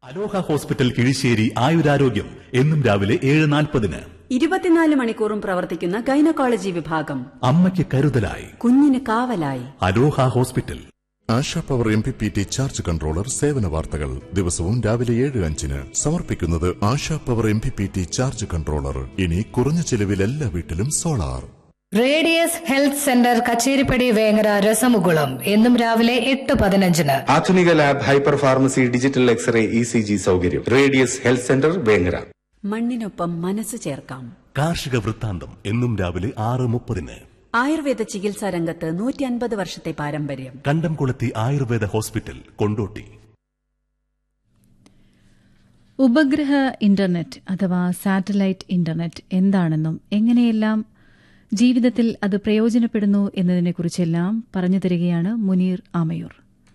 അലോഹ hospital Kizhissery ആയുരാരോഗ്യം എന്നും രാവിലെ ഏഴ് നാൽപ്പതിന് ഇരുപത്തിനാല് മണിക്കൂറും പ്രവർത്തിക്കുന്ന ഗൈനക്കോളജി വിഭാഗം അമ്മയ്ക്ക് കരുതലായി കുഞ്ഞിന് കാവലായി Aloha hospital Asha power M P P T charge controller സേവന വാർത്തകൾ ദിവസവും രാവിലെ ഏഴ് അഞ്ചിന് സമർപ്പിക്കുന്നത് Asha power M P P T charge controller ഇനി കുറഞ്ഞ ചെലവിൽ എല്ലാ വീട്ടിലും solar radius health centre Kacheripadi Vengara രസമുകുളം എന്നും രാവിലെ എട്ട് പതിനഞ്ചിന് ആധുനിക lab hyper pharmacy digital X-ray E C G സൗകര്യം റേഡിയസ് ഹെൽത്ത് സെന്റർ വേങ്ങര മണ്ണിനൊപ്പം മനസ്സ് ചേർക്കാം കാർഷിക വൃത്താന്തം എന്നും രാവിലെ ആറ് മുപ്പതിന് ആയുർവേദ ചികിത്സാ രംഗത്ത് നൂറ്റി അൻപത് വർഷത്തെ പാരമ്പര്യം കണ്ടംകുളത്തി ആയുർവേദ ഹോസ്പിറ്റൽ കൊണ്ടോട്ടി ഉപഗ്രഹ ഇന്റർനെറ്റ് അഥവാ സാറ്റലൈറ്റ് ഇന്റർനെറ്റ് എന്താണെന്നും എങ്ങനെയെല്ലാം ജീവിതത്തിൽ അത് പ്രയോജനപ്പെടുന്നു എന്നതിനെക്കുറിച്ചെല്ലാം പറഞ്ഞു തരികയാണ് മുനീർ ആമയൂർ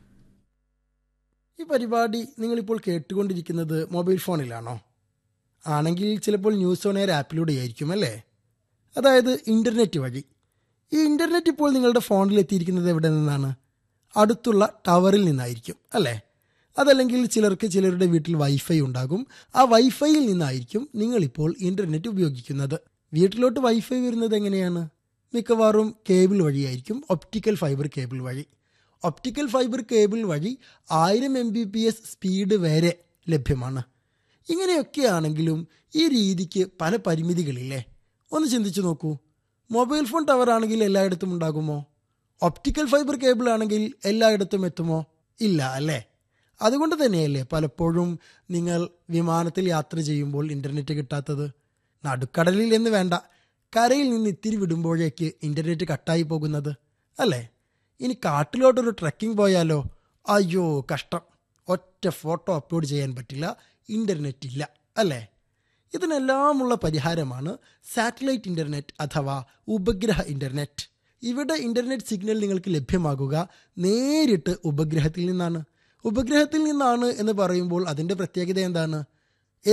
ഈ പരിപാടി നിങ്ങളിപ്പോൾ കേട്ടുകൊണ്ടിരിക്കുന്നത് മൊബൈൽ ഫോണിലാണോ ആണെങ്കിൽ ചിലപ്പോൾ ന്യൂസ് ഓൺ എയർ ആപ്പിലൂടെ ആയിരിക്കും അല്ലേ അതായത് ഇന്റർനെറ്റ് വഴി ഈ ഇന്റർനെറ്റ് ഇപ്പോൾ നിങ്ങളുടെ ഫോണിൽ എത്തിയിരിക്കുന്നത് എവിടെ നിന്നാണ് അടുത്തുള്ള ടവറിൽ നിന്നായിരിക്കും അല്ലേ അതല്ലെങ്കിൽ ചിലർക്ക് ചിലരുടെ വീട്ടിൽ വൈഫൈ ഉണ്ടാകും ആ വൈഫൈയിൽ നിന്നായിരിക്കും നിങ്ങളിപ്പോൾ ഇന്റർനെറ്റ് ഉപയോഗിക്കുന്നത് വീട്ടിലോട്ട് വൈഫൈ വരുന്നത് എങ്ങനെയാണ് മിക്കവാറും കേബിൾ വഴിയായിരിക്കും ഒപ്റ്റിക്കൽ ഫൈബർ കേബിൾ വഴി ഒപ്റ്റിക്കൽ ഫൈബർ കേബിൾ വഴി ആയിരം M B P S speed വരെ ലഭ്യമാണ് ഇങ്ങനെയൊക്കെയാണെങ്കിലും ഈ രീതിക്ക് പല പരിമിതികളില്ലേ ഒന്ന് ചിന്തിച്ചു നോക്കൂ മൊബൈൽ ഫോൺ ടവർ ആണെങ്കിൽ എല്ലായിടത്തും ഉണ്ടാകുമോ ഒപ്റ്റിക്കൽ ഫൈബർ കേബിൾ ആണെങ്കിൽ എല്ലായിടത്തും എത്തുമോ ഇല്ല അല്ലേ അതുകൊണ്ട് തന്നെയല്ലേ പലപ്പോഴും നിങ്ങൾ വിമാനത്തിൽ യാത്ര ചെയ്യുമ്പോൾ ഇൻ്റർനെറ്റ് കിട്ടാത്തത് നടുക്കടലിൽ എന്ന് വേണ്ട കരയിൽ നിന്ന് ഇത്തിരി വിടുമ്പോഴേക്ക് ഇൻ്റർനെറ്റ് കട്ടായി പോകുന്നത് അല്ലേ ഇനി കാട്ടിലോട്ടൊരു ട്രക്കിംഗ് പോയാലോ അയ്യോ കഷ്ടം ഒറ്റ ഫോട്ടോ അപ്ലോഡ് ചെയ്യാൻ പറ്റില്ല ഇൻ്റർനെറ്റ് ഇല്ല അല്ലേ ഇതിനെല്ലാമുള്ള പരിഹാരമാണ് സാറ്റലൈറ്റ് ഇൻ്റർനെറ്റ് അഥവാ ഉപഗ്രഹ ഇൻ്റർനെറ്റ് ഇവിടെ ഇൻ്റർനെറ്റ് സിഗ്നൽ നിങ്ങൾക്ക് ലഭ്യമാകുക നേരിട്ട് ഉപഗ്രഹത്തിൽ നിന്നാണ് ഉപഗ്രഹത്തിൽ നിന്നാണ് എന്ന് പറയുമ്പോൾ അതിൻ്റെ പ്രത്യേകത എന്താണ്